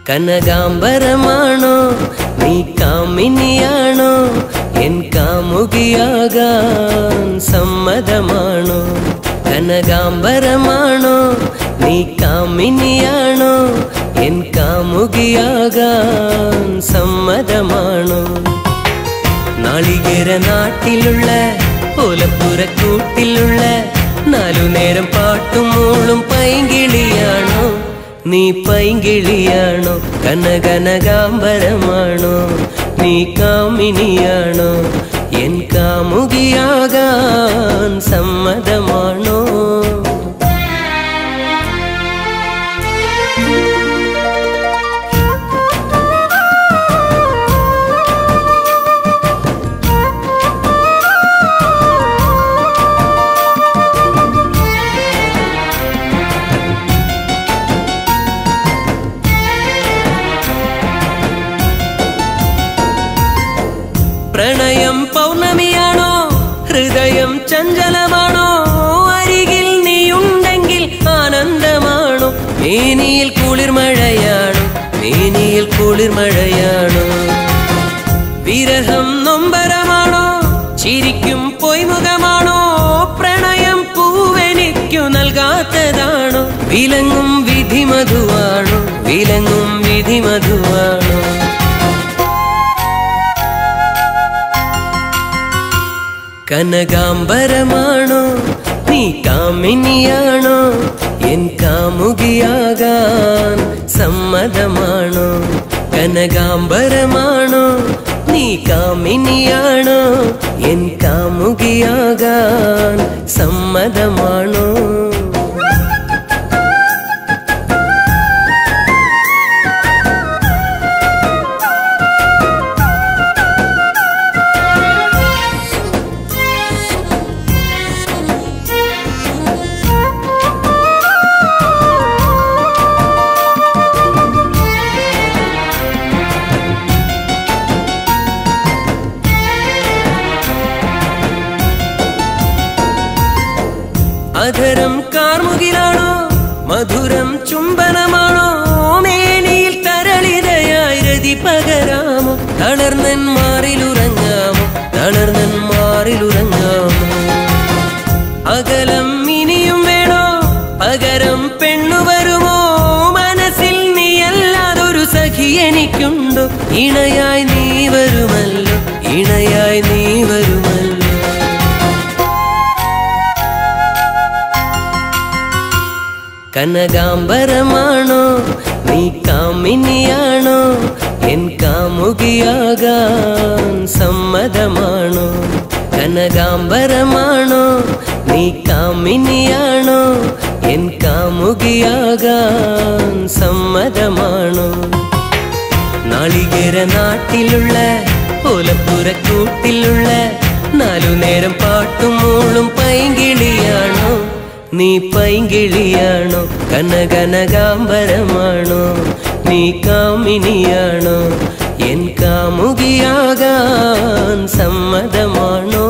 കനകാംബരമാണോ നീ കാമിനിയാണോ എൻ കാമുകിയാകാൻ സമ്മതമാണോ കനകാംബരമാണോ നീ കാമിനിയാണോ എൻ കാമുകിയാകാൻ സമ്മതമാണോ നാളികേര നാട്ടിലുള്ള ഓലപ്പുരക്കൂട്ടിലുള്ള നാലു നേരം പാട്ടും മൂളും പൈങ്കിളിയാണോ നീ പൈങ്കിളിയാണോ കനകനകാംബരമാണോ നീ കാമിനിയാണോ എൻ കാമുകിയാകാൻ സമ്മതമാണോ പ്രണയം പൗർണമിയാണോ ഹൃദയം ചഞ്ചലമാണോ അരികിൽ നീയുണ്ടെങ്കിൽ ആനന്ദമാണോ മേനിയിൽ കുളിർമഴയാണോ മേനിയിൽ കുളിർമഴയാണോ വിരഹം നൊമ്പരമാണോ ചിരിക്കും പൊയ്മുഖമാണോ പ്രണയം പൂവെനിക്കു നൽകാത്തതാണോ വിലങ്ങും വിധിമധുവാണോ വിലങ്ങും വിധിമധുവാണോ കനകാംബരമാണോ നീ കാമിനിയാണോ എൻ കാമുകിയാകാൻ സമ്മതമാണോ കനകാംബരമാണോ നീ കാമിനിയാണോ എൻ കാമുകിയാകാൻ സമ്മതമാണോ അധരം കാർമുകിലാണോ മധുരം ചുംബനമാണോ മേനിയിൽ തരളിതയായി രതി പകരാമോ തളർന്നൻ മാറിലുറങ്ങാമോ തളർന്നൻ മാറിലുറങ്ങാമോ അകലം ഇനിയും വേണോ പകരം പെണ്ണു വരുമോ മനസ്സിൽ നീയല്ലാതൊരു സഖി എനിക്കുണ്ടോ ഇണയായി നീ വരുമല്ലോ ഇണയായി നീ വരുമല്ലോ കനകാംബരമാണോ നീ കാമിനിയാണോ എൻ കാമുകിയാകാൻ സമ്മതമാണോ കനകാംബരമാണോ നീ കാമിനിയാണോ എൻ കാമുകിയാകാൻ സമ്മതമാണോ നാളികേര നാട്ടിലുള്ള ഓലപ്പുരക്കൂട്ടിലുള്ള നാലു നേരം പാട്ടും മൂളും പൈങ്കിളിയാണോ നീ പൈങ്കിളിയാണോ കനകനകാംബരമാണോ നീ കാമിനിയാണോ എൻ കാമുകിയാകാൻ സമ്മതമാണോ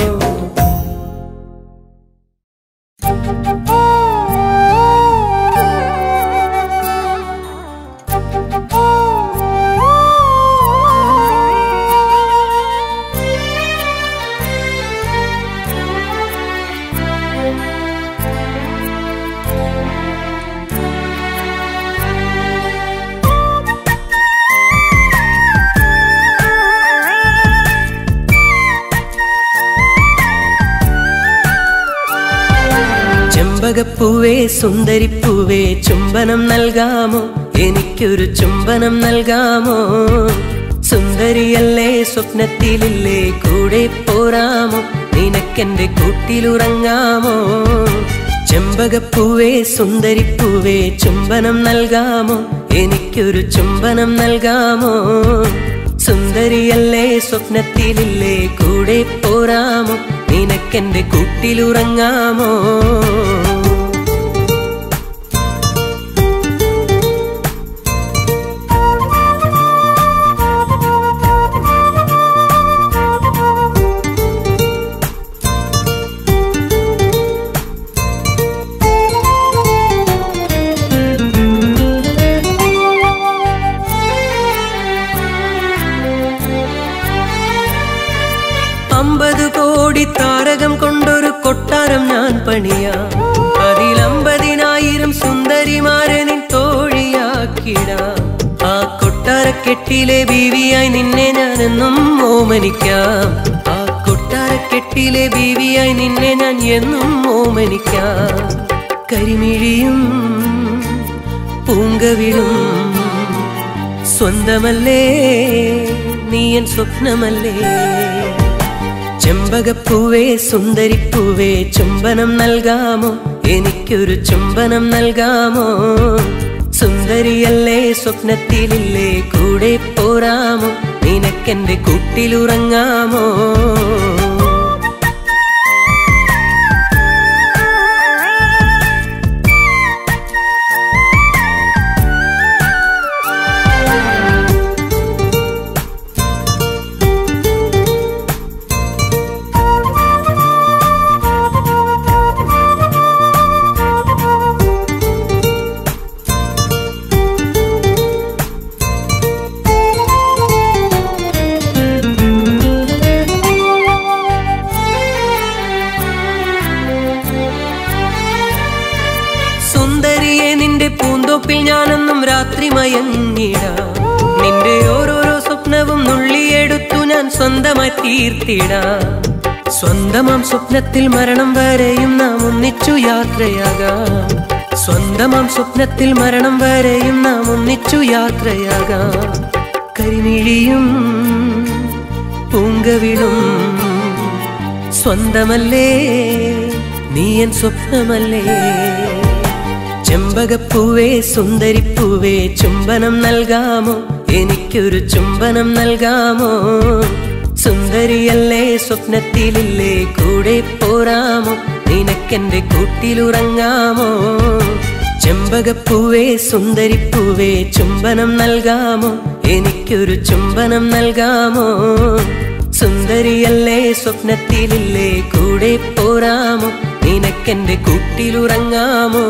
ചെമ്പകപ്പൂവേ സുന്ദരിപ്പൂവേ ചുംബനം നൽകാമോ എനിക്കൊരു ചുംബനം നൽകാമോ സുന്ദരിയല്ലേ സ്വപ്നത്തിലില്ലേ കൂടെ പോരാമോ നിനക്കെന്റെ കൂട്ടിലുറങ്ങാമോ ചെമ്പകപ്പൂവേ സുന്ദരിപ്പൂവേ ചുംബനം നൽകാമോ എനിക്കൊരു ചുംബനം നൽകാമോ സുന്ദരിയല്ലേ സ്വപ്നത്തിലില്ലേ കൂടെ പോരാമോ നിനക്കെന്റെ കൂട്ടിലുറങ്ങാമോ ആ കൊട്ടാരക്കെട്ടിലെ ബീവിയായി നിന്നെ ഞാനെന്നും ഓമനിക്കാം ആ കൊട്ടാരക്കെട്ടിലെ ബീവിയായി നിന്നെ ഞാൻ എന്നും ഓമനിക്കാം കരിമിഴിയും പൂങ്കവിളും സ്വന്തമല്ലേ നീ എൻ സ്വപ്നമല്ലേ ചെമ്പകപ്പൂവേ സുന്ദരിപ്പൂവേ ചുംബനം നൽകാമോ എനിക്കൊരു ചുംബനം നൽകാമോ സുന്ദരിയല്ലേ സ്വപ്നത്തിലില്ലേ കൂടെ പോരാമോ നിനക്കെന്റെ കൂട്ടിലുറങ്ങാമോ സുന്ദരിയെ നിന്റെ പൂന്തോപ്പിൽ ഞാനെന്നും രാത്രി മയങ്ങിടാം നിന്റെ ഓരോരോ സ്വപ്നവും നുള്ളിയെടുത്തു ഞാൻ സ്വന്തമായി തീർത്തിടാം സ്വന്തമാം സ്വപ്നത്തിൽ മരണം വരെയും നാം ഒന്നിച്ചു യാത്രയാകാം സ്വന്തമാം സ്വപ്നത്തിൽ മരണം വരെയും നാം ഒന്നിച്ചു യാത്രയാകാം കരിമിഴിയും പൂങ്കവിളും സ്വന്തമല്ലേ നീ എൻ സ്വപ്നമല്ലേ ചെമ്പകപ്പൂവേ സുന്ദരിപ്പൂവേ ചുംബനം നൽകാമോ എനിക്കൊരു ചുംബനം നൽകാമോ സുന്ദരിയല്ലേ സ്വപ്നത്തിലില്ലേ കൂടെ പോരാമോ നിനക്കെന്റെ കൂട്ടിലുറങ്ങാമോ ചെമ്പകപ്പൂവേ സുന്ദരിപ്പൂവേ ചുംബനം നൽകാമോ എനിക്കൊരു ചുംബനം നൽകാമോ സുന്ദരിയല്ലേ സ്വപ്നത്തിലില്ലേ കൂടെ പോരാമോ നിനക്കെന്റെ കൂട്ടിലുറങ്ങാമോ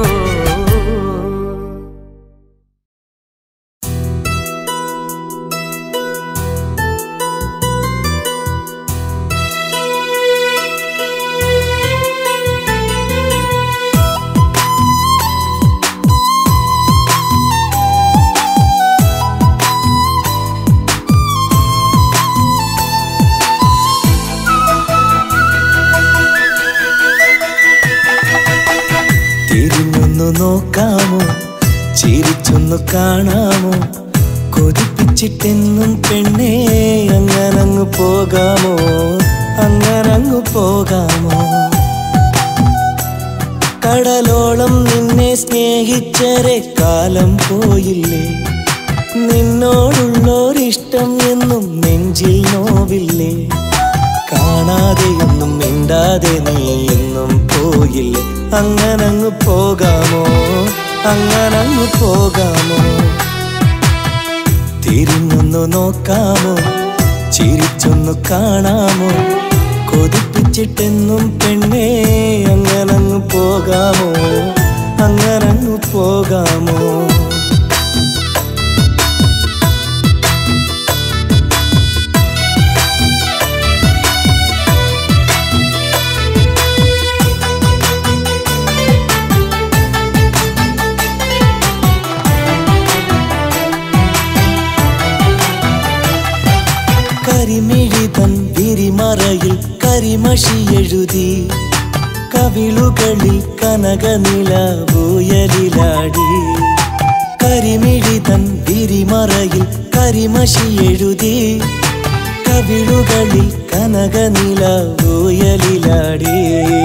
തിരിഞ്ഞൊന്നു നോക്കാമോ ചിരിച്ചൊന്നു കാണാമോ കൊതിപ്പിച്ചിട്ടെന്നും പെണ്ണേ അങ്ങനങ്ങ് പോകാമോ അങ്ങനങ്ങ് പോകാമോ കടലോളം നിന്നെ സ്നേഹിച്ചരെ കാലം പോയില്ലേ നിന്നോടുള്ളോരിഷ്ടം എന്നും നെഞ്ചിൽ നോവില്ലേ കാണാതെയൊന്നും മിണ്ടാതെ നീ എന്നും പോയില്ലേ അങ്ങനങ്ങ് പോകാമോ അങ്ങനങ്ങ് പോകാമോ തിരിഞ്ഞൊന്നു നോക്കാമോ ചിരിച്ചൊന്നു കാണാമോ കൊതിപ്പിച്ചിട്ടെന്നും പെണ്ണേ അങ്ങനങ്ങ് പോകാമോ അങ്ങനങ്ങ് പോകാമോ കരിമിഴിതൻ വിരിമറയിൽ കരിമഷി എഴുതി കവിളുകളിൽ കനകനില ഊയലിലാടി കരിമിഴിതൻ വിരിമറയിൽ കരിമഷി എഴുതി കവിളുകളിൽ കനകനില ഊയലിലാടി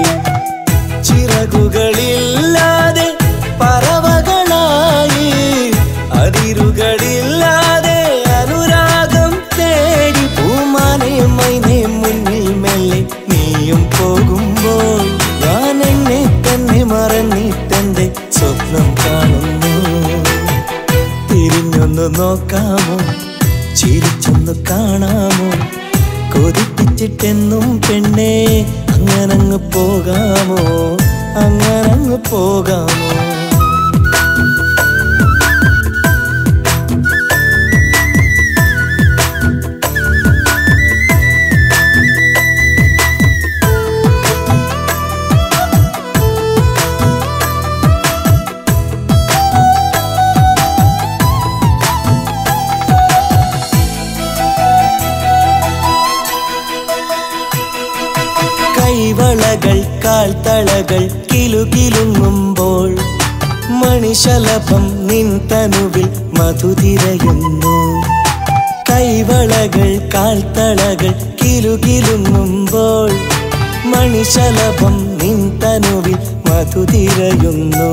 ചിറകുകളില്ലാതെ പറവകളായി അതിരുകളില്ലാതെ അനുരാഗം തേടി പൂമാനെ മൈനെ മുന്നിൽ മെല്ലെ നീയും പോകുമ്പോൾ ഞാൻ എന്നെ തന്നെ മറന്നിട്ടെന്റെ സ്വപ്നം കാണുന്നു തിരിഞ്ഞൊന്ന് നോക്കാമോ ചിരിച്ചൊന്ന് കാണാമോ കൊതിപ്പിച്ചിട്ടെന്നും പെണ്ണേ അങ്ങനങ്ങ് പോകാമോ അങ്ങനങ്ങ് പോകാമോ കാൽത്തളകൾ കിലുകിലുങ്ങുമ്പോൾ മണിശലഭം നിൻ തനുവിൽ മധുതിരയുന്നു കൈവളകൾ കാൽത്തളകൾ കിലുകിലുങ്ങുമ്പോൾ മണിശലഭം നിൻ തനുവിൽ മധുതിരയുന്നു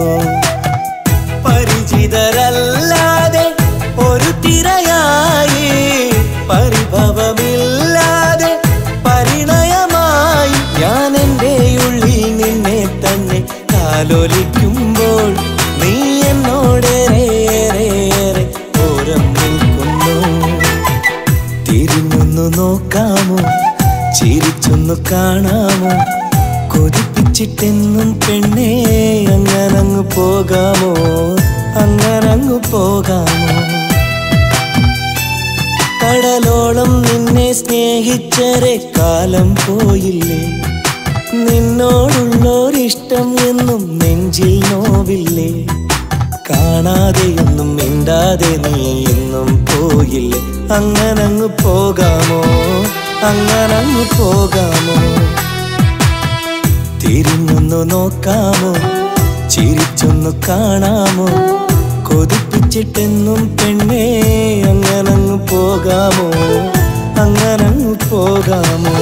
പരിചിതരല്ലാതെ ഒരു തിരയായി പരിഭവമില്ലാതെ പരിണയമായി ഞാൻ എൻ്റെ ഉള്ളിൽ നിന്നെ തന്നെ കാലൊലിക്കുമ്പോൾ നീ എന്നോടേറെ ഓരം നിൽക്കുന്നു തിരിഞ്ഞൊന്നു നോക്കാമോ ചിരിച്ചൊന്നു കാണാമോ കൊതിപ്പിച്ചിട്ടെന്നും പെണ്ണേ അങ്ങനങ്ങ് പോകാമോ അങ്ങനങ്ങ് പോകാമോ കടലോളം നിന്നെ സ്നേഹിച്ചരെ കാലം പോയില്ലേ നിന്നോടുള്ളോരിഷ്ടം എന്നും നെഞ്ചിൽ നോവില്ലേ കാണാതെയൊന്നും മിണ്ടാതെ നീ എന്നും പോയില്ലേ അങ്ങനങ്ങ് പോകാമോ അങ്ങനങ്ങ് പോകാമോ തിരിഞ്ഞൊന്നു നോക്കാമോ ചിരിച്ചൊന്നു കാണാമോ കൊതിപ്പിച്ചിട്ടെന്നും പെണ്ണേ അങ്ങനങ്ങ് പോകാമോ അങ്ങനങ്ങ് പോകാമോ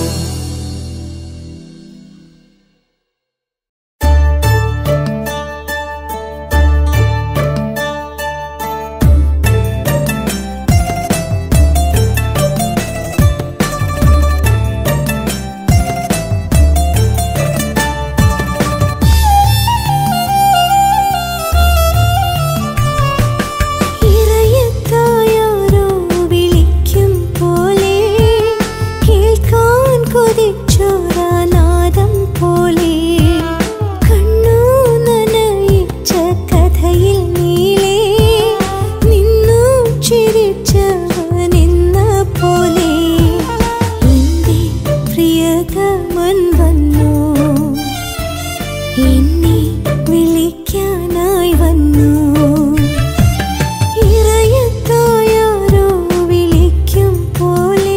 ഇറയത്തായാരോ വിളിക്കും പോലെ കേൾക്കാൻ കൊതിച്ചോരാനാദം പോലെ കണ്ണു നനയിച്ച കഥയിൽ നീളേ നിന്നു ചിരിച്ചവനെന്ന പോലെ എന്റെ പ്രിയതമൻ വന്നു എന്നെ വിളിക്കാനായി വന്നു ഇറയത്തായാരോ വിളിക്കും പോലെ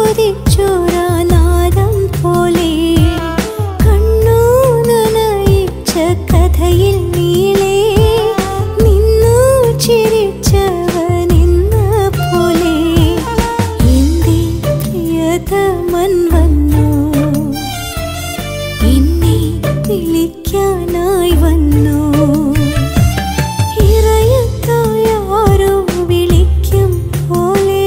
കൊതിച്ചോരാനാദം പോലെ കണ്ണു നനയിച്ച കഥയിൽ നീളെ നിന്നു ചിരിച്ചവനെന്ന പോലെ എന്റെ പ്രിയതമൻ വന്നു എന്നെ വിളിക്കാനായി വന്നു ഇറയത്തായ ആരോ വിളിക്കും പോലെ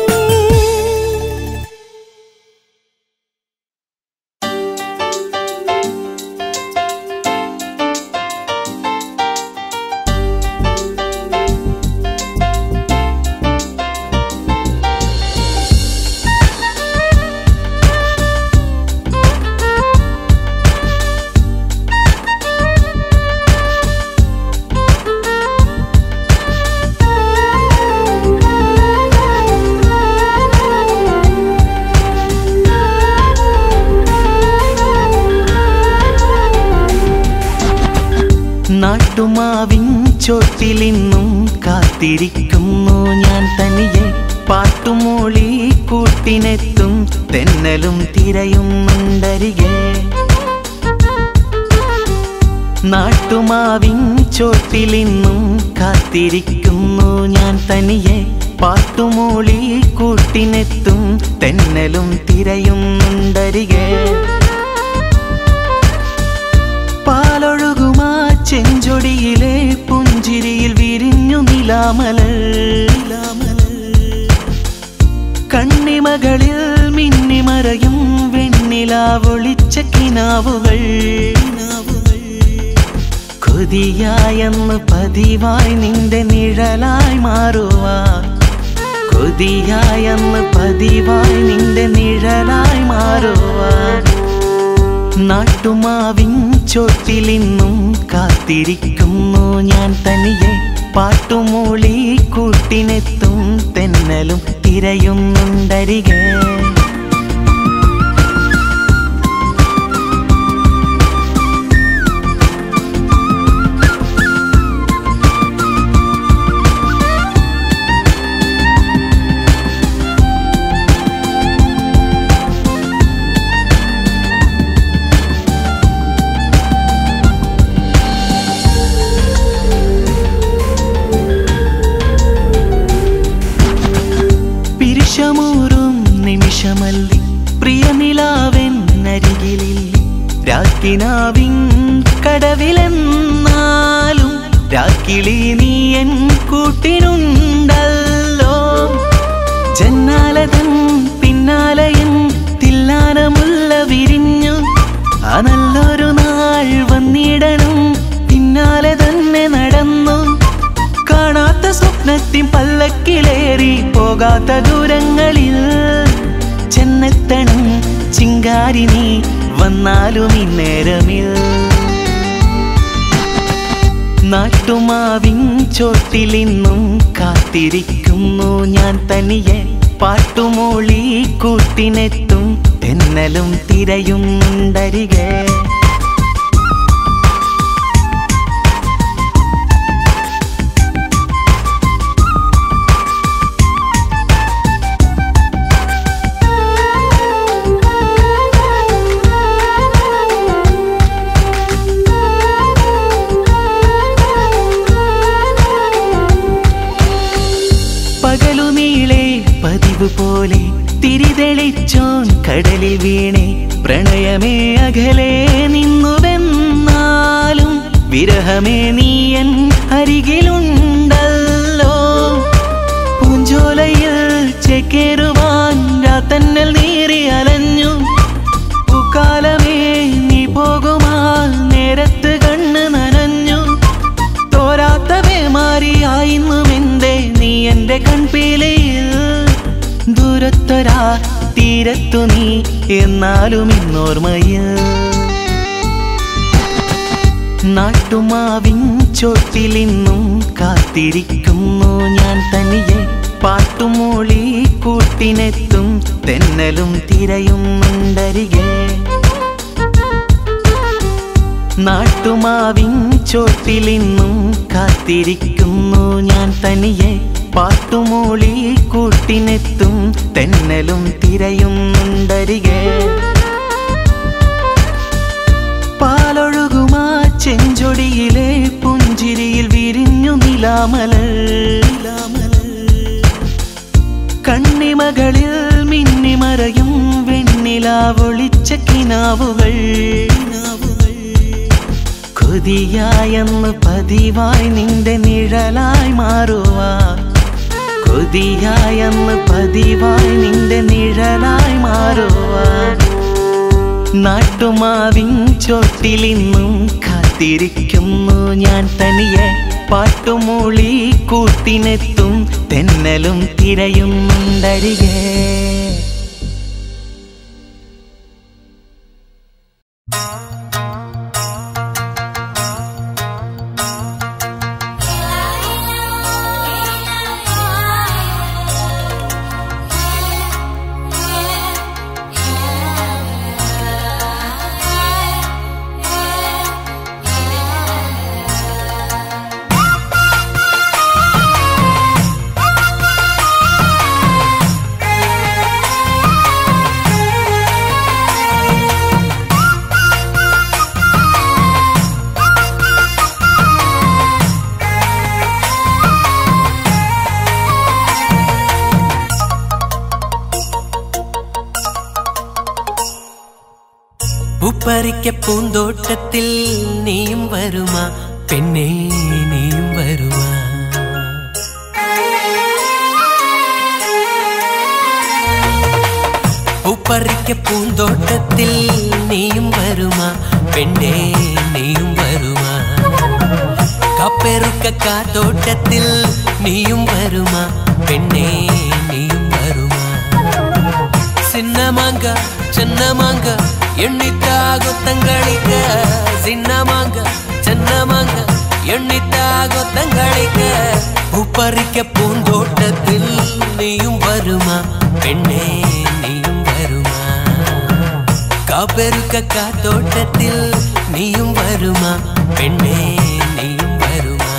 നാട്ടുമാവിൻ ചോട്ടിലിന്നും കാത്തിരിക്കുന്നു ഞാൻ തനിയെ പാട്ടുമൂളി കൂട്ടിനെത്തും തെന്നലും തിരയുന്നുണ്ടരികെ നാട്ടുമാവിൻ ചോട്ടിലിന്നും കാത്തിരിക്കുന്നു ഞാൻ തനിയെ പാട്ടുമൂളി കൂട്ടിനെത്തും തെന്നലും തിരയുന്നുണ്ടരികെ പാലൊഴുകുമാ ചെഞ്ചൊടിയിലെ പുഞ്ചിരിയിൽ വിരിഞ്ഞു നിലാമലർ കണ്ണിമകളിൽ മിന്നിമറയും വെണ്ണിലാവൊളിച്ച കിനാവുകൾ കൊതിയായെന്ന് പതിവായി നിന്റെ നിഴലായി മാറുവാൻ കൊതിയായെന്ന് പതിവായി നിന്റെ നിഴലായി മാറുവാൻ നാട്ടുമാവിൻ ചോട്ടിലിന്നും കാത്തിരിക്കുന്നു ഞാൻ തനിയെ പാട്ടുമൂളി കൂട്ടിനെത്തും തെന്നലും തിരയുന്നുണ്ടരികെ പിരിശമൂറും നിമിഷമല്ലി പ്രിയനിലാവൻ അരികിലിൽ രാക്കിനാവിൻ കടവിലെന്നാലും രാക്കിളി നീ എൻ കൂട്ടിനുണ്ടല്ലോ ജന്നാലതൻ പിന്നാലയൻ തില്ലാനമുള്ള വിരിഞ്ഞു ആ നല്ലൊരു നാൾ വന്നിടണം പിന്നാലെ തന്നെ നടന്നു കാണാത്ത സ്വപ്നത്തിൻ പല്ലക്കിലേറി പോകാത്ത ദൂരങ്ങളിൽ ചെന്നെത്തണം ചിങ്കാരി നീ വന്നാലും ഇന്നേരമിൽ നാട്ടുമാവിൻ ചോട്ടിലിന്നും കാത്തിരിക്കുന്നു ഞാൻ തനിയെ പാട്ടുമൂളി കൂട്ടിനെത്തും തെന്നലും തിരയുണ്ടരികെ പകലു നീളെ പതിവ് പോലെ തിരിതെളിച്ചോൻ കടലിൽ വീണേ പ്രണയമേ അകലെ നിന്നുവെന്നാലും വിരഹമേ നീയൻ അരികിലുണ്ടല്ലോ പൂഞ്ചോലയിൽ ചേക്കേറുവാൻ രാത്തന്നൽ നീറി അലഞ്ഞു പൂക്കാലമേ നീ പോകുമാ നേരത്ത് കണ്ണ് നനഞ്ഞു തോരാത്തവേ മാറിയായിന്നുമെന്തേ നീ എന്റെ കൺപീലയിൽ ദൂരത്തൊരാ തീരത്തു നീ എന്നാലും ഇന്നോർമ്മയിൽ നാട്ടുമാവിൻ ചോട്ടിലിന്നും കാത്തിരിക്കുന്നു ഞാൻ തനിയെ പാട്ടുമൂളി കൂട്ടിനെത്തും തെന്നലും തിരയുന്നുണ്ടരികെ നാട്ടുമാവിൻ ചോട്ടിലിന്നും കാത്തിരിക്കുന്നു ഞാൻ തനിയെ പാട്ടുമൂളി കൂട്ടിനെത്തും തെന്നലും തിരയുന്നുണ്ടരികെ പാലൊഴുകുമാ ചെഞ്ചൊടിയിലെ പുഞ്ചിരിയിൽ വിരിഞ്ഞു നിലാമലർ കണ്ണിമകളിൽ മിന്നിമറയും വെണ്ണിലാവൊളിച്ച കിനാവുകൾ കൊതിയായെന്ന് പതിവായി നിന്റെ നിഴലായി മാറുവാ കൊതിയായെന്ന് പതിവായി നിന്റെ നിഴലായി മാറുവാ നാട്ടുമാവിൻ ചോട്ടിലിന്നും കാത്തിരിക്കുന്നു ഞാൻ തനിയെ പാട്ടുമൂളി കൂട്ടിനെത്തും തെന്നലും തിരയുന്നുണ്ടരികെ പൂപ്പറിക്ക പൂന്തോട്ടത്തിൽ നീയും വരുമാ പെണ്ണേ നീയും വരുമാ പൂപ്പറിക്ക പൂന്തോട്ടത്തിൽ നീയും വരുമാ പെണ്ണേ നീയും വരുമാ കപ്പെറുക്ക കാത്തോട്ടത്തിൽ നീയും വരുമാ പെണ്ണേ നീയും വരുമാ சின்னமாங்க சின்னமாங்க எண்ணித்தாகுத்தங்களிக்க சின்னமாங்க சின்னமாங்க எண்ணித்தாகுத்தங்களிக்க உப்பறிக்க பூந்தோட்டத்தில் நீயும் வருமா பெண்ணே நீயும் வருமா காப்பெருக்க காத்தோட்டத்தில் நீயும் வருமா பெண்ணே நீயும் வருமா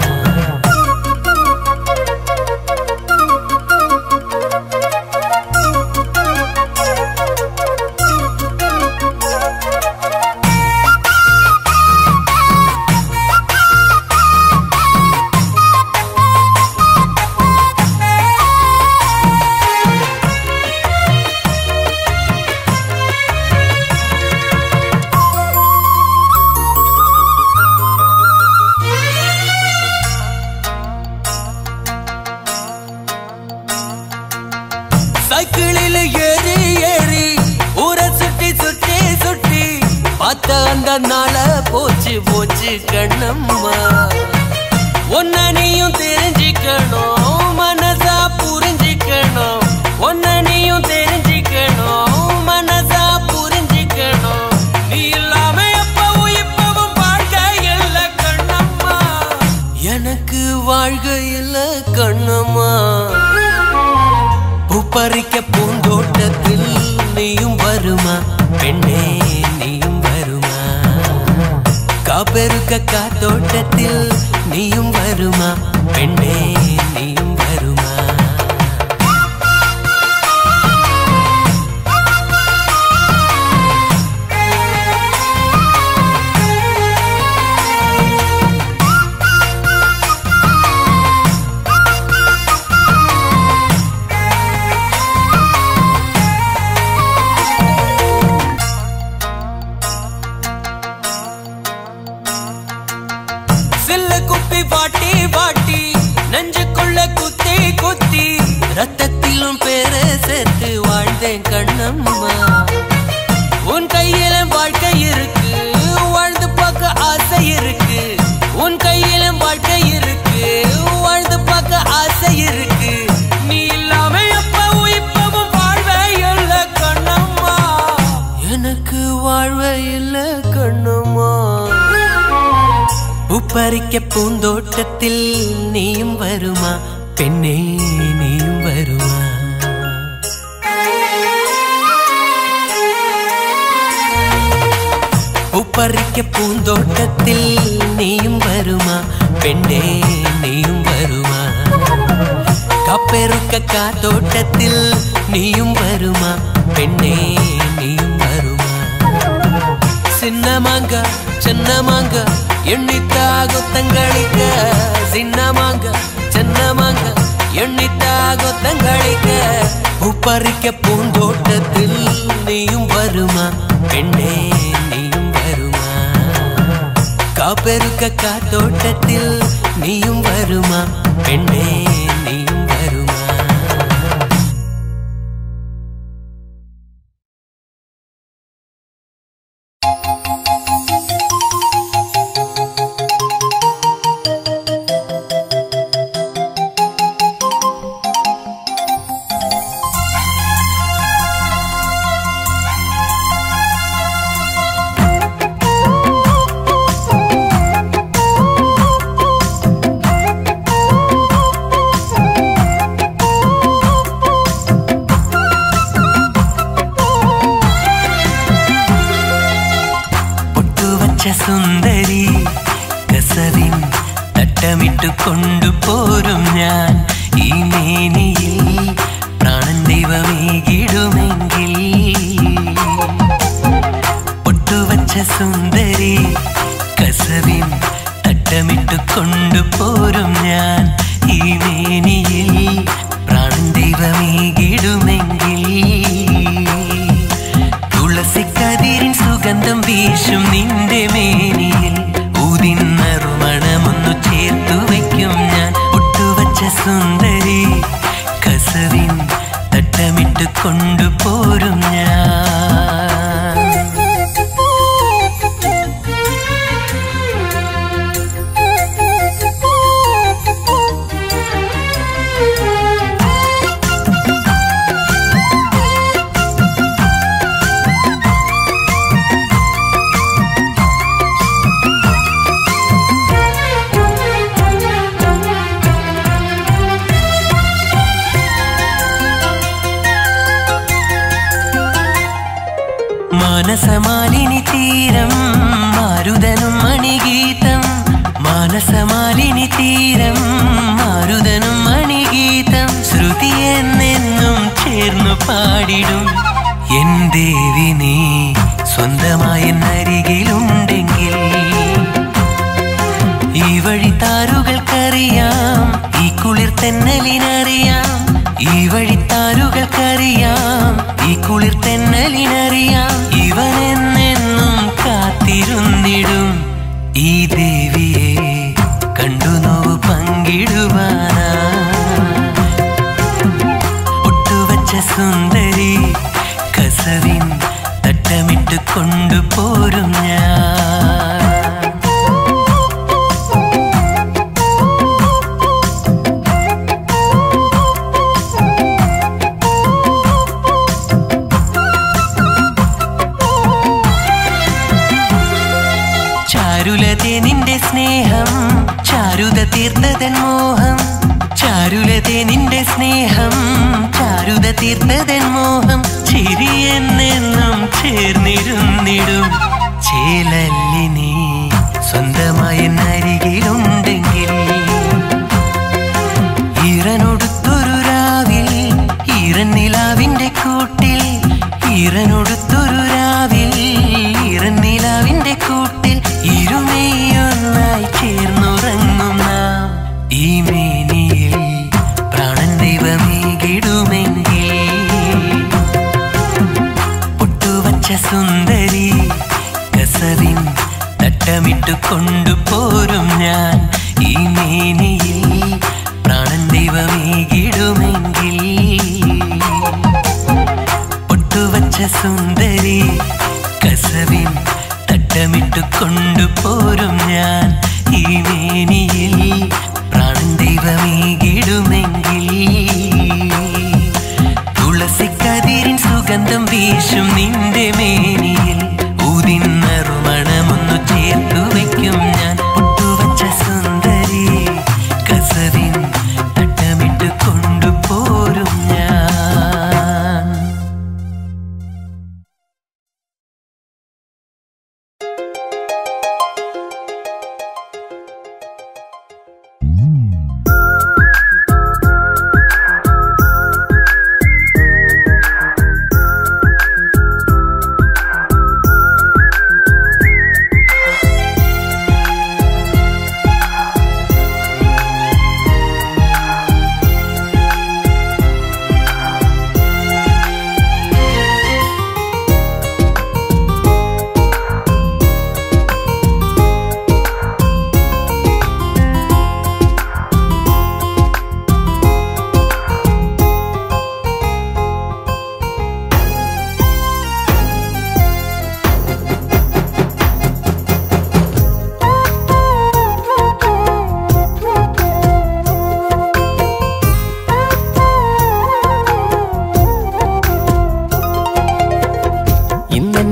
சைக்கிளில் ஏறி ஏறி ஊரை சுத்தி சுத்தி சுத்தி பார்த்த அந்த நாள போச்சு போச்சு கண்ணம்மா ஒன்ன நீயும் தெரிஞ்சுக்கணும் மனசா புரிஞ்சுக்கணும் ஒன்ன நீயும் தெரிஞ்சுக்கணும் மனசா புரிஞ்சுக்கணும் நீ இல்லாம எப்பவும் இப்பவும் வாழ்க்கை இல்ல கண்ணம்மா எனக்கு வாழ்க்கை இல்ல கண்ணம்மா பூப்பறிக்க பூந்தோட்டத்தில் நீயும் வருமா பெண்ணே நீயும் வருமா காப்பெருக்க காத்தோட்டத்தில் நீயும் வருமா பெண்ணே நீயும் வருமா சில்ல குப்பி வாட்டி வாட்டி நெஞ்சுக்குள்ள குத்தி குத்தி ரத்தத்திலும் பேர சேர்த்து வாழ்ந்தேன் கண்ணம்மா உன் கையில வாழ்க்கை இருக்கு வாழ்ந்து பார்க்க ஆசை இருக்கு உன் கையில வாழ்க்கை இருக்கு வாழ்ந்து பார்க்க ஆசை இருக்கு நீ இல்லாம எப்பவும் இப்பவும் வாழ்வே இல்ல கண்ணம்மா எனக்கு வாழ்வே இல்ல கண்ணம்மா உப்பறிக்க பூந்தோட்டத்தில் நீயும் வருமா பெண்ணே நீயும் வருமா உப்பறிக்க பூந்தோட்டத்தில் நீயும் வருமா பெண்ணே நீயும் வருமா കപ്പെറുക്ക കാത്തോട്ടത്തിൽ നീയും വരുമാ പെണ്ണേ നീയും വരുമാ சின்னமாங்க சின்னமாங்க எண்ணித்தா கொத்தங்களிக்க சின்னமாங்க சின்னமாங்க எண்ணித்தா கொத்தங்களிக்க உப்பறிக்க பூந்தோட்டத்தில் நீயும் வருமா பெண்ணே நீயும் வருமா காப்பெருக்க காத்தோட்டத்தில் நீயும் வருமா பெண்ணே நீயும் வருமா പൊട്ടുവച്ച സുന്ദരി കസവിൻ തട്ടമിട്ടു കൊണ്ടുപോരും ഞാൻ ഈ മേനിയിൽ പ്രാണൻ ദൈവമേകിടുമെങ്കിൽ പൊട്ടുവച്ച സുന്ദരി കസവിൻ തട്ടമിട്ടു കൊണ്ടുപോരും ഞാൻ ഈ മേനിയിൽ പ്രാണൻ ദൈവമേകിടുമെങ്കിൽ തുളസിക്കതിരിൻ സുഗന്ധം വീശും നിന്റെ മേനിയിൽ ഊതിന്നറുമണമൊന്നു ചേർത്തു വയ്ക്കും ഞാൻ ഒട്ടുവച്ച സുന്ദരി കസവിൻ തട്ടമിട്ട് കൊണ്ടുപോരും ഞാൻ മാനസമാലിനി തീരം മാരുതനും മണിഗീതം മാനസമാലിനി തീരം മാരുതനും മണിഗീതം ശ്രുതി എന്നെന്നും ചേർന്നു പാടിടും എൻ ദേവി നീ സ്വന്തമായി അരികിലുണ്ടെങ്കിൽ ഈ വഴി താരുകൾക്കറിയാം ഈ കുളിർ തെന്നലിനറിയാം ഈ വഴി താരുകൾക്കറിയാം ഈ കുളിർ തെന്നലിനറിയാം ഇവനെന്നെന്നും കാത്തിരുന്നിടും ഈ ദേവിയെ കണ്ടു നോവ് പങ്കിടുവാനാ ഒട്ടുവച്ച സുന്ദരി കസവിൻ തട്ടമിട്ട് കൊണ്ടുപോരും ഞാൻ ചാരുലതേ നിന്റെ സ്നേഹം ചാരുത തീർത്തതൻ മോഹം ചാരുലതേ നിന്റെ സ്നേഹം ചാരുത തീർത്തതൻ മോഹം ചിരിയെന്നെന്നും ചേർന്നിരുന്നിടും ചേലല്ലി നീ സ്വന്തമായി അരികിലുണ്ടെങ്കിൽ ഈറനൊടുത്തൊരു രാവിൽ ഈറൻ നിലാവിന്റെ കൂട്ടിൽ ഈറനൊടുത്തൊരു രാവിൽ ഈറൻ നിലാവിന്റെ കൂട്ടിൽ ഇരുമയൊന്നായി ചേർന്നുറങ്ങും നാം ഈ മേനിയിൽ പ്രാണൻ ദൈവമേകിടുമെങ്കിൽ പൊട്ടുവച്ച സുന്ദരി കസവിൻ തട്ടമിട്ടു കൊണ്ടുപോരും ഞാൻ ഈ മേനിയിൽ പ്രാണൻ ദൈവമേകിടുമെങ്കിൽ ഒട്ടുവച്ച സുന്ദരി കസവിൻ തട്ടമിട്ടു കൊണ്ടുപോരും ഞാൻ ഈ മേനിയിൽ പ്രാണൻ ദൈവമേകിടുമെങ്കിൽ തുളസിക്കതിരിൻ സുഗന്ധം വീശും നിന്റെ മേനിയിൽ ഊതിന്നറുമണമൊന്നു ചേർത്തു വയ്ക്കും ഞാൻ പൊട്ടുവച്ച സുന്ദരി കസവിൻ തട്ടമിട്ട് കൊണ്ടുപോരും ഞാൻ ആ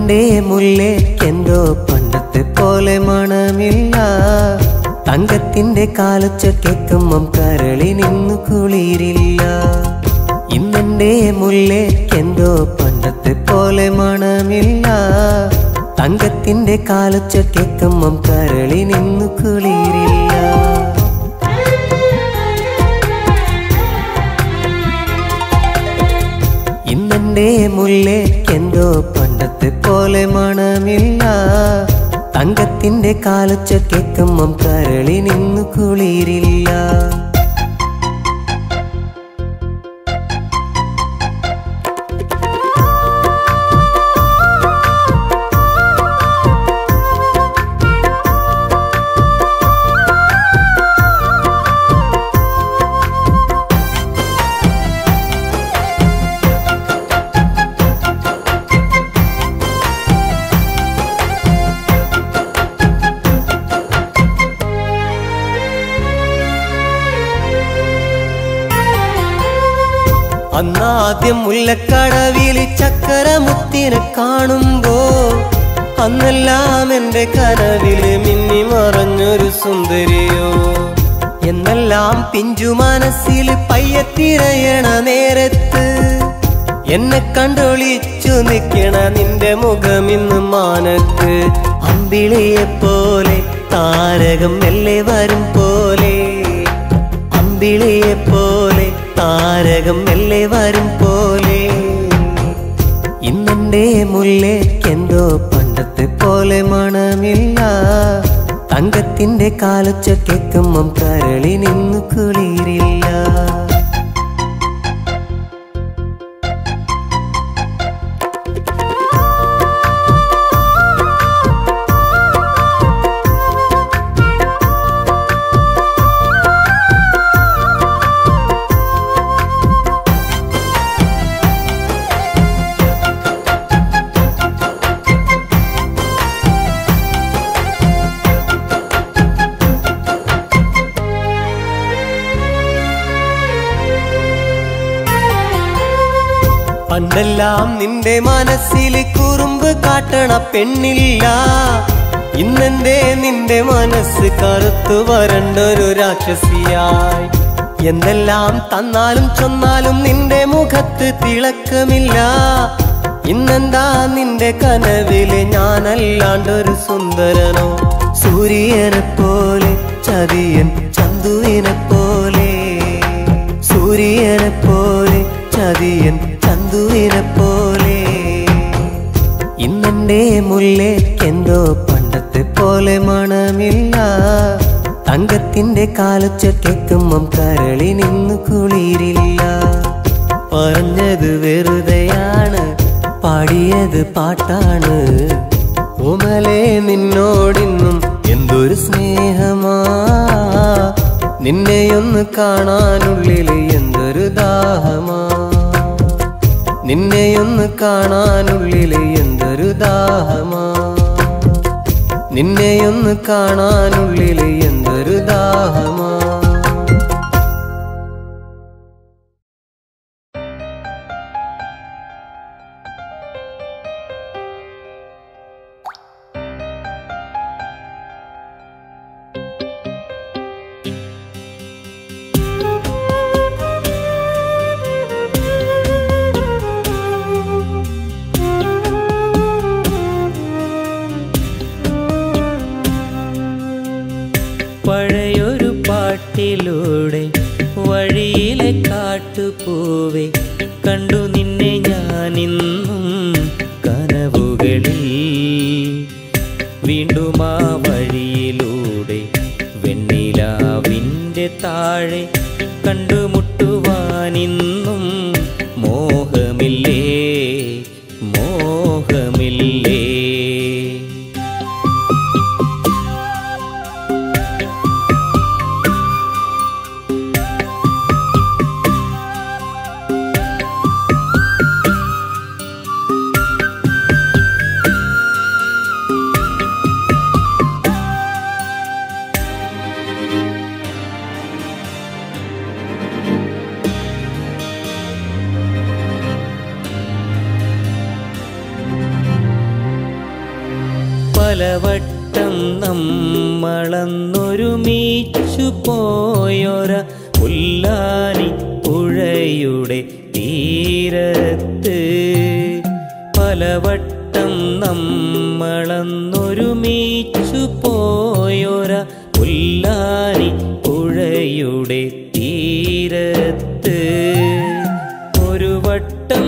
ഇന്നെന്റെ മുല്ലേക്കെന്തോ പണ്ടത്തെ പോലെ മണമില്ല തങ്കത്തിന്റെ കാലൊച്ച കേക്കുമ്പം കരളി നിന്നു കുളിരില്ല ഇന്നെന്റെ മുല്ലേക്കെന്തോ പണ്ടത്തെ പോലെ മണമില്ല തങ്കത്തിന്റെ കാലൊച്ച കേക്കുമ്പം കരളി നിന്നു കുളിരില്ല ഇന്നെന്റെ മുല്ലേക്കെന്തോ പണ്ടത്തെ പോലെ മണമില്ല തങ്കത്തിന്റെ കാലൊച്ച കേക്കുമ്പം കരളി നിന്നു കുളിരില്ല അന്നാദ്യം മുല്ലക്കടവിൽ ചക്കരമുത്തിനെ കാണുമ്പോ അന്നെല്ലാം എന്റെ കനവില് മിന്നി മറഞ്ഞൊരു സുന്ദരിയോ എന്നെല്ലാം പിഞ്ചു മനസ്സിൽ പയ്യത്തിരയണ നേരത്ത് എന്നെ കണ്ടൊളിച്ചു നിൽക്കണ നിന്റെ മുഖമിന്ന് മാനത്ത് അമ്പിളിയെ പോലെ താരകം മെല്ലെ വരും പോലെ അമ്പിളിയെ പോലെ താരകം മെല്ലെ വരും പോലെ ഇന്നെന്റെ മുല്ലേക്കെന്തോ പണ്ടത്തെ പോലെ മണമില്ല തങ്കത്തിന്റെ കാലൊച്ച കേക്കുമ്പം കരളി നിന്നു കുളിരില്ല പണ്ടെല്ലാം നിന്റെ മനസ്സിൽ കുറുമ്പ് കാട്ടണ പെണ്ണില്ല ഇന്നെന്റെ നിന്റെ മനസ്സ് കറുത്തു വരണ്ടൊരു രാക്ഷസിയായി എന്തെല്ലാം തന്നാലും ചൊന്നാലും നിന്റെ മുഖത്ത് തിളക്കമില്ല ഇന്നെന്താ നിന്റെ കനവില് ഞാനല്ലാണ്ടൊരു സുന്ദരനോ സൂര്യനെ പോലെ ചതിയൻ ചന്തുവിനെ പോലെ സൂര്യനെ പോലെ ചതിയൻ ചന്തുവിനെ പോലെ ഇന്നെന്റെ മുല്ലേക്കെന്തോ പണ്ടത്തെ പോലെ മണമില്ല തങ്കത്തിന്റെ കാലൊച്ച കേക്കുമ്പം കരളി നിന്നു കുളിരില്ല പറഞ്ഞത് വെറുതെയാണ് പാടിയത് പാട്ടാണ് ഉമലെ നിന്നോടിന്നും എന്തൊരു സ്നേഹമാ നിന്നെയൊന്ന് കാണാനുള്ളിൽ എന്തൊരു ദാഹമാ നിന്നെയൊന്ന് കാണാനുള്ളിൽ എന്തൊരു ദാഹമാ നിന്നെയൊന്ന് കാണാനുള്ളിൽ എന്തൊരു ദാഹമാ പഴയൊരു പാട്ടിലൂടെ വഴിയിലെ കാട്ടുപൂവെ കണ്ടു നിന്നെ ഞാനിന്നും കനവുകളിൽ വീണ്ടും ആ വഴിയിലൂടെ വെണ്ണിലാവിൻ്റെ താഴെ കണ്ടുമുട്ടുവാനിന്നും മോഹമില്ലേ മോഹമില്ലേ പലവട്ടം നമ്മളന്നൊരുമിച്ചു പോയൊര പുല്ലാനി പുഴയുടെ തീരത്ത് പലവട്ടം നമ്മളന്നൊരുമിച്ചു പോയൊര പുല്ലാനി പുഴയുടെ തീരത്ത് ഒരു വട്ടം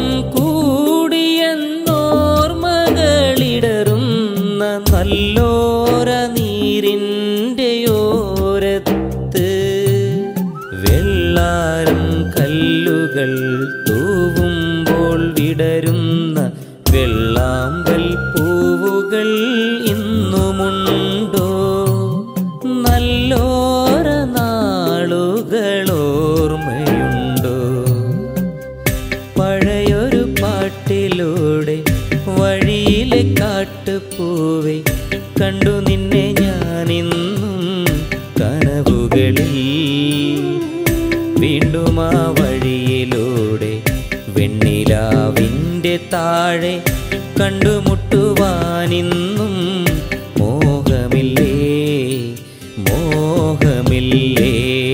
കൂടിയെന്നോർമകളിടറുന്ന നല്ലോര നീരിൻ്റെ ഓരത്ത് വെള്ളാരം കല്ലുകൾ തൂവുമ്പോൾ വിടരുന്ന വെള്ളാമ്പൽ പൂവുകൾ ഇന്നുമുണ്ടോ നല്ലോര നാളുകളോർമ്മയുണ്ടോ പഴയൊരു പാട്ടിലൂടെ വഴിയിലെ കാട്ടുപൂവെ കണ്ടു നിന്നെ ഞാനിന്നും കനവുകളിൽ വീണ്ടും ആ വഴിയിലൂടെ വെണ്ണിലാവിൻ്റെ താഴെ കണ്ടുമുട്ടുവാനിന്നും മോഹമില്ലേ മോഹമില്ലേ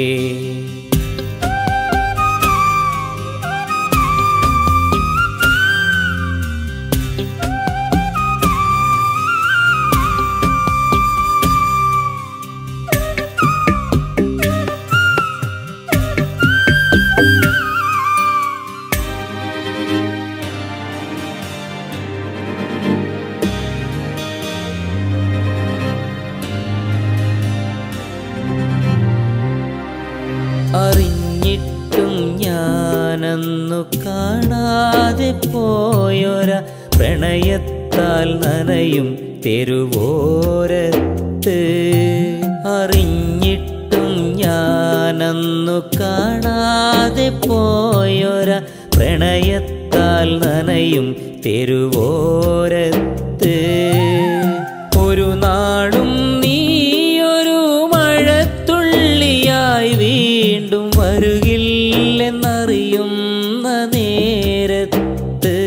അറിഞ്ഞിട്ടും ഞാനന്നു കാണാതെ പോയൊര പ്രണയത്താൽ നനയും തെരുവോരത്ത് അറിഞ്ഞിട്ടും ഞാനന്നു കാണാതെ പോയൊര പ്രണയത്താൽ നനയും തെരുവോരത്ത് ഒരു നാളും നീയൊരു മഴത്തുള്ളിയായി വീണ്ടും വരുകില്ലെന്നറിയുന്ന നേരത്ത്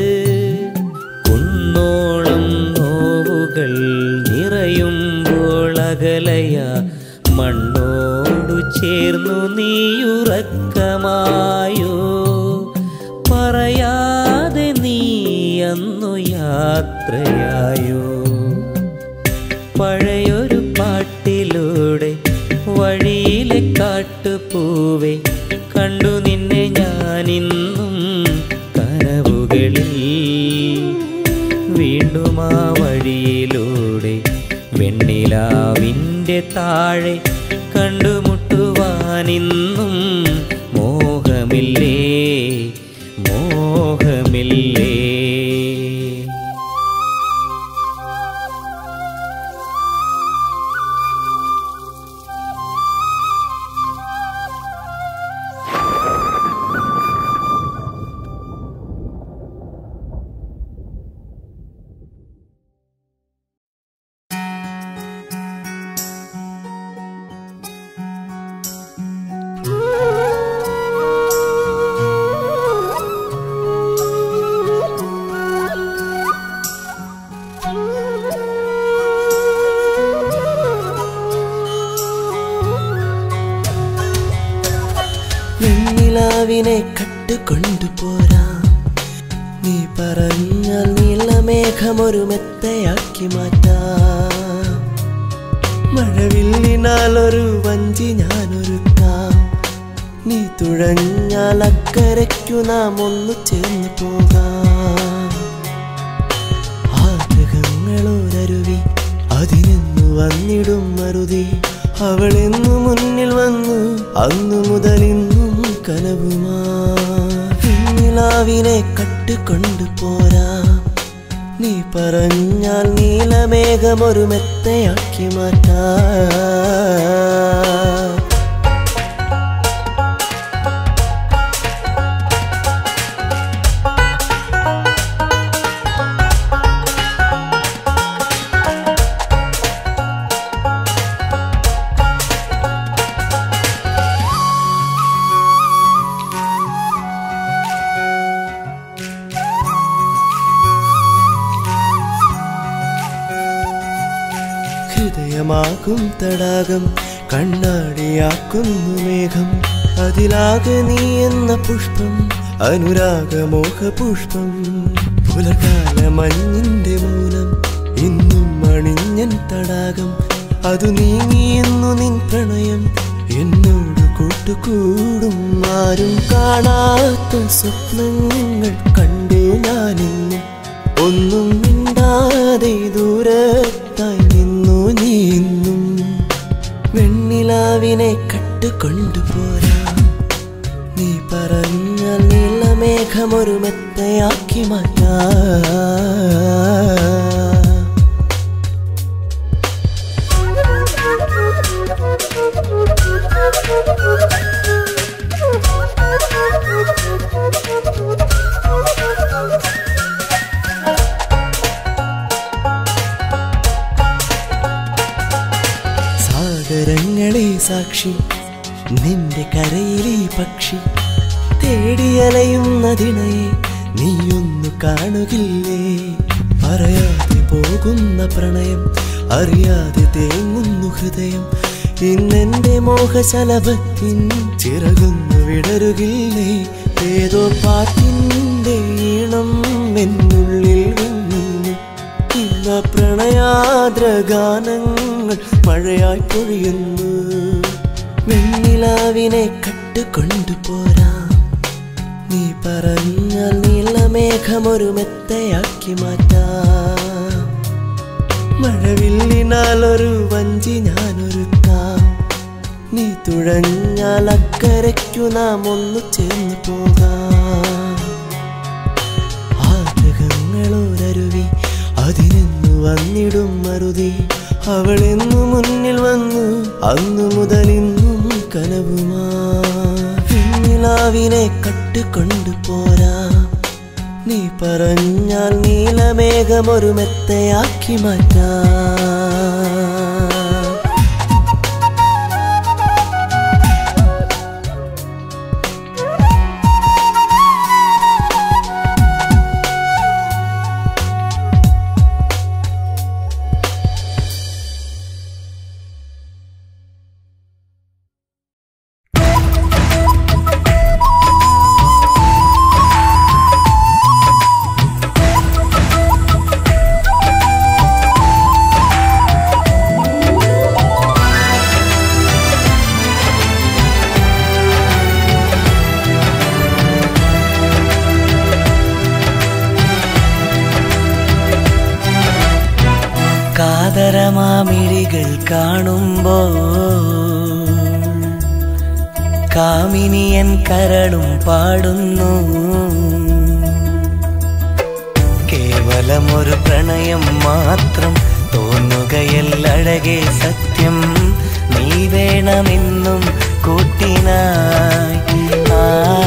കുന്നോളം നോവുകൾ നിറയുമ്പോൾ അകലയ മണ്ണോടു ചേർന്നു നീയുറക്കമായോ പറയാതെ നീ അന്നു യാത്രയായോ പഴയൊരു പാട്ടിലൂടെ വഴിയിലെ കാട്ടുപൂവെ കണ്ടു നിന്നെ ഞാനിന്നും കനവുകളിൽ വീണ്ടും ആ വഴിയിലൂടെ വെണ്ണിലാവിൻ്റെ താഴെ കണ്ടുമുട്ടുവാനിന്നും മോഹമില്ലേ മോഹമില്ലേ വെണ്ണിലാവിനെ കട്ടുകൊണ്ടുപോരാം നീ പറഞ്ഞാൽ നീലമേഘമൊരു മെത്തയാക്കി മാറ്റാം മഴവില്ലിനാൽ ഒരു വഞ്ചി ഞാനൊരുക്കാം നീ തുഴഞ്ഞാൽ അക്കരയ്ക്കു നാം ഒന്നു ചേർന്ന് പോകാം ആഗ്രഹങ്ങളോരരുവി അതിനെന്നു വന്നിടും മറുതി അവളെന്നു മുന്നിൽ വന്നു അന്നു മുതൽ ഇന്നും കനവുമാവിനെ കട്ടുകൊണ്ടു പോരാ നീ പറഞ്ഞാൽ നീലമേഘമൊരു മെത്തയാക്കി മാറ്റാം പ്രണയമാകും തടാകം കണ്ണാടിയാക്കുന്നു മേഘം അതിലാകെ നീ എന്ന പുഷ്പം അനുരാഗമോഹ പുഷ്പം പുലകാല മഞ്ഞിന്റെ മൂലം ഇന്നും മണിഞ്ഞൻ തടാകം അതു നീങ്ങിയെന്നു നിൻ പ്രണയം എന്നോട് കൂട്ടുകൂടും ആരും കാണാത്ത സ്വപ്നങ്ങൾ കണ്ടു ഞാനിന്നും ഒന്നും മിണ്ടാതെ ദൂരത്തായി നിന്നു നീ ഇന്നും വെണ്ണിലാവിനെ കട്ടുകൊണ്ടുപോരാ നീ പറഞ്ഞാൽ നീലമേഘമൊരു മെത്തയാക്കി മാറ്റാ സാഗരങ്ങളെ സാക്ഷി നിന്റെ കരയിലെ പക്ഷി തേടിയലയുന്നതിണയെ നീയൊന്നു കാണുകില്ലേ പറയാതെ പോകുന്ന പ്രണയം അറിയാതെ തേങ്ങുന്നു ഹൃദയം ഇന്നെന്റെ മോഹശലഭത്തിൻ ചിറകുന്നു വിടരുകില്ലേ ഏതോ പാട്ടിന്റെ ഈണം എന്നുള്ളിൽ വിങ്ങുന്നു ഇന്ന പ്രണയാദ്ര ഗാനങ്ങൾ മഴയായി പൊഴിയുന്നു വെണ്ണിലാവിനെ കട്ടുകൊണ്ടുപോരാ നീ പറഞ്ഞാൽ നീലമേഘമൊരു മെത്തയാക്കി മാറ്റാം മഴവില്ലിനാൽ ഒരു വഞ്ചി ഞാനൊരുക്കാം നീ തുഴഞ്ഞാൽ അക്കരയ്ക്കു നാം ഒന്നു ചേർന്ന് പോകാം ആഗ്രഹങ്ങളോരരുവി അതിനെന്നു വന്നിടും മറുതി അവളെന്നു മുന്നിൽ വന്നു അന്നു മുതൽ ഇന്നും കനവുമാ നിലാവിനെ കട്ടുകൊണ്ടു പോരാ നീ പറഞ്ഞാൽ നീലമേഘമൊരു മെത്തയാക്കി മാറ്റാം കാതരമാമിഴികൾ കാണുമ്പോൾ കാമിനിയൻ കരളും പാടുന്നു കേവലം ഒരു പ്രണയം മാത്രം തോന്നുകയല്ലഴകെ സത്യം നീ വേണമെന്നും കൂട്ടിനായി ആ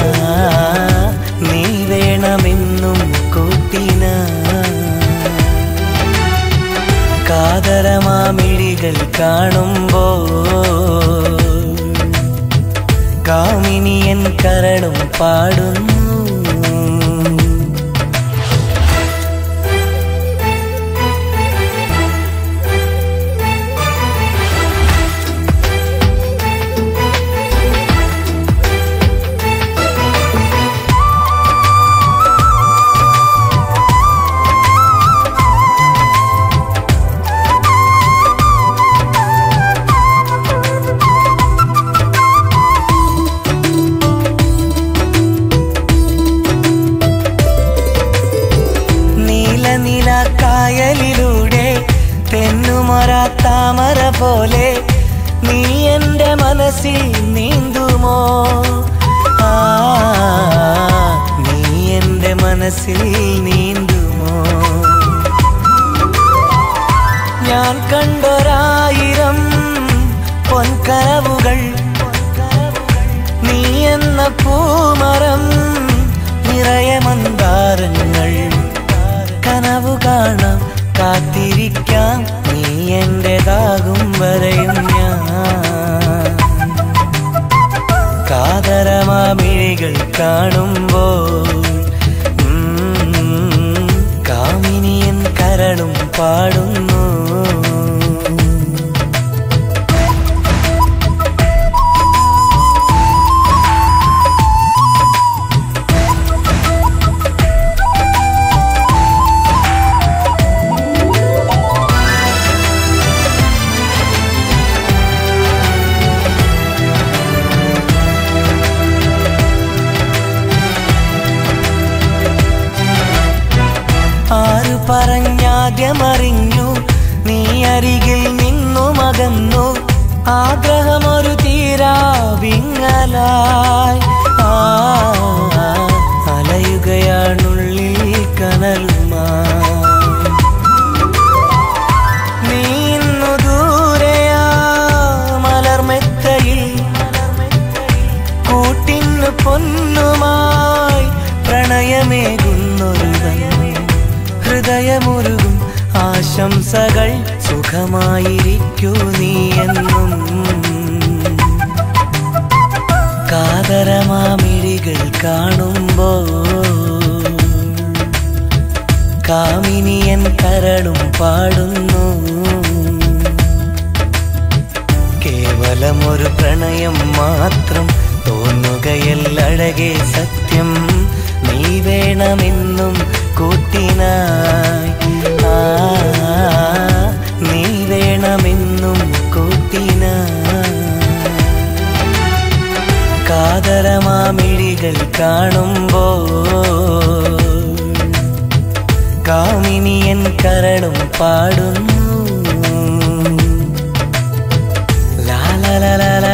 നീ വേണമെന്നും കൂട്ടിനായി കാതരമാമിഴികൾ കാണുമ്പോൾ കാമിനിയൻ കരളും പാടുന്നു നീല നീല കായലിലൂടെ തെന്നുമൊര താമര പോലെ നീ എൻ്റെ മനസ്സിൽ നീന്തുമോ ആ നീ എൻ്റെ മനസ്സിൽ നീന്തുമോ ഞാൻ കണ്ടൊരായിരം പൊൻകനവുകൾ നീ എന്ന പൂമരം നിറയെ മന്ദാരങ്ങൾ കനവു കാണാം കാത്തിരിക്കാം നീ എന്റേതാകും വരെയും ഞാൻ കാതരമാമിഴികൾ കാണുമ്പോൾ ഉം, കാമിനിയൻ കരളും പാടുന്നു പറഞ്ഞാദ്യമറിഞ്ഞു നീ അരികിൽ നിന്നു മകന്നു ആഗ്രഹമൊരു തീരാ വിങ്ങലായി ആ അലയുകയാണുള്ളിൽ കനലുമായി നീ ഇന്നു ദൂരെയാ മലർമെത്തയിൽ കൂട്ടിന്നു പൊന്നുമായി പ്രണയമേകുന്നൊരുവൻ ഹൃദയമുരുകും ആശംസകൾ സുഖമായിരിക്കൂ നീ എന്നും കാതരമാമിഴികൾ കാണുമ്പോൾ കാമിനിയൻ കരളും പാടുന്നു കേവലമൊരു പ്രണയം മാത്രം തോന്നുകയല്ലഴകെ സത്യം നീ വേണമെന്നും കൂട്ടിനായി ആ നീ വേണമെന്നും കൂട്ടിനായി കാതരമാമിഴികൾ കാണുമ്പോൾ കാമിനിയൻ കരളും പാടുന്നു ലാ ലാ ലാ ലാ ലാ